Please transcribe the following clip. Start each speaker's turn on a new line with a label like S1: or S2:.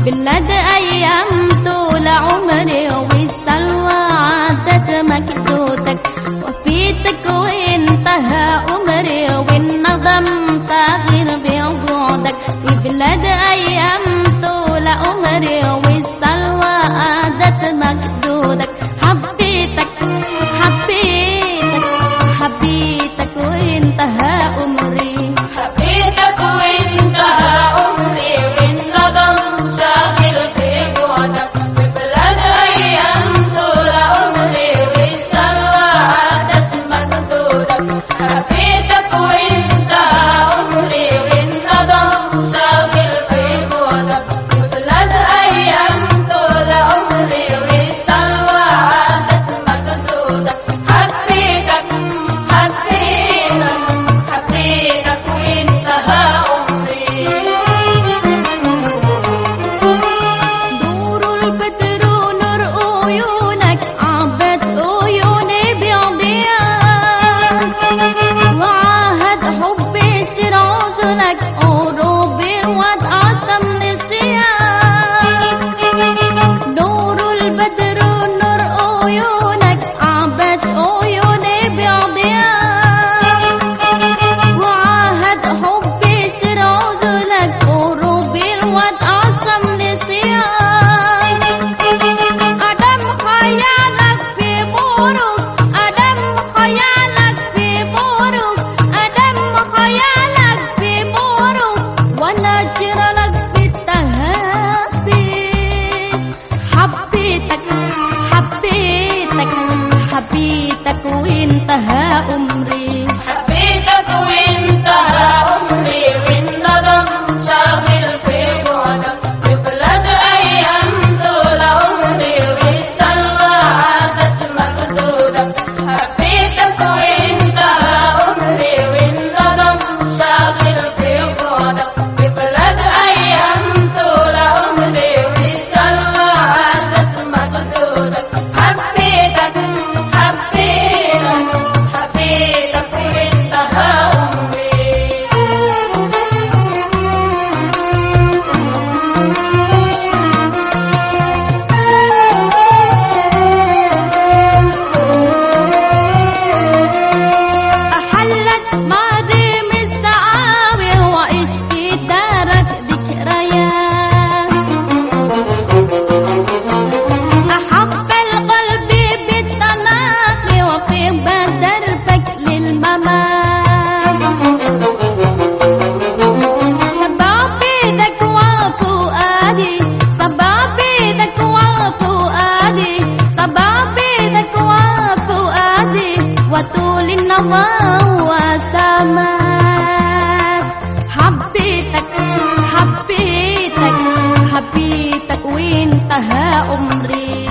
S1: بلاد أيام طول عمري والسلوى عدت مكدودك وفيتك وانتهى عمري والنظم صاغر بعبودك في بلاد أيام طول عمري والسلوى عدت مكدودك حبيتك حبيتك حبيتك وانتهى عمري
S2: حبيتك وانتهى عمري والندم شاغل في بعدك في بلاد ايام طول عمري والسلوى عادت مكدودك حبيتك وانتهى عمري والندم شاغل في بعدك في بلاد ايام طول عمري والسلوى عادت مكدودك حبيتك حبيتك حبيتك وانتهى عمري
S1: نور البدر نور عيونك عبت عيوني بيضياك وعهد حبي سر عذرك قربي واتقسم نسياك نور البدر نور عيونك عبت عيوني بيضياك وعهد حبي سر عذلك قربي واتقسم نسيان أدم خيالك في بورك أدم خيالك في بورك أدم خيالك في بورك ونجر لك بالتهافي حبيتك حبيتك حبيتك وانتهى عمري
S2: حبيتك وانتهى عمري والندم شاغل في بعدك في بلاد ايام طول عمري والسلوى عادت مكدودك حبيتك وانتهى عمري والندم شاغل في بعدك في بلاد ايام طول عمري والسلوى عادت مكدودك حبيتك حبيتك حبيتك وانتهى عمري
S1: أحلت ماضي السعاوي وعشت دارك ذكريات أحب القلب بالتناقي وفي بدربك للممات شبابيدك وفؤادي شبابيدك وفؤادي شبابيدك وفؤادي وطول النوى وسمات حبيتك حبيتك حبيتك وانتهى عمري